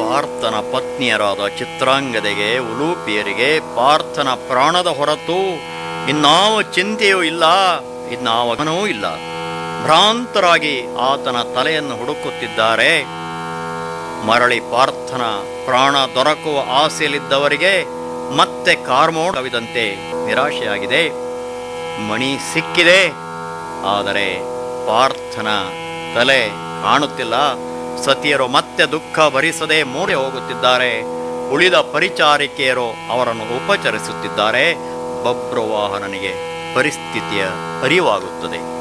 ಪಾರ್ಥನ ಪತ್ನಿಯರಾದ ಚಿತ್ರಾಂಗದೆಗೆ ಉಲೂಪಿಯರಿಗೆ ಪಾರ್ಥನ ಪ್ರಾಣದ ಹೊರತು ಇನ್ನಾವ ಚಿಂತೆಯೂ ಇಲ್ಲ ಇನ್ನಾವ ಗಮನವೂ ಇಲ್ಲ ಭ್ರಾಂತರಾಗಿ ಆತನ ತಲೆಯನ್ನು ಹುಡುಕುತ್ತಿದ್ದಾರೆ ಮರಳಿ ಪಾರ್ಥನ ಪ್ರಾಣ ದೊರಕುವ ಆಸೆಯಲ್ಲಿದ್ದವರಿಗೆ ಮತ್ತೆ ಕಾರ್ಮೋಡ ಕವಿದಂತೆ ನಿರಾಶೆಯಾಗಿದೆ ಮಣಿ ಸಿಕ್ಕಿದೆ ಆದರೆ ಪಾರ್ಥನ ತಲೆ ಕಾಣುತ್ತಿಲ್ಲ ಸತಿಯರು ಮತ್ತೆ ದುಃಖ ಭರಿಸದೆ ಮೂಡೆ ಹೋಗುತ್ತಿದ್ದಾರೆ ಉಳಿದ ಪರಿಚಾರಿಕೆಯರು ಅವರನ್ನು ಉಪಚರಿಸುತ್ತಿದ್ದಾರೆ ಬಬ್ರುವಾಹನನಿಗೆ ಪರಿಸ್ಥಿತಿಯ ಅರಿವಾಗುತ್ತದೆ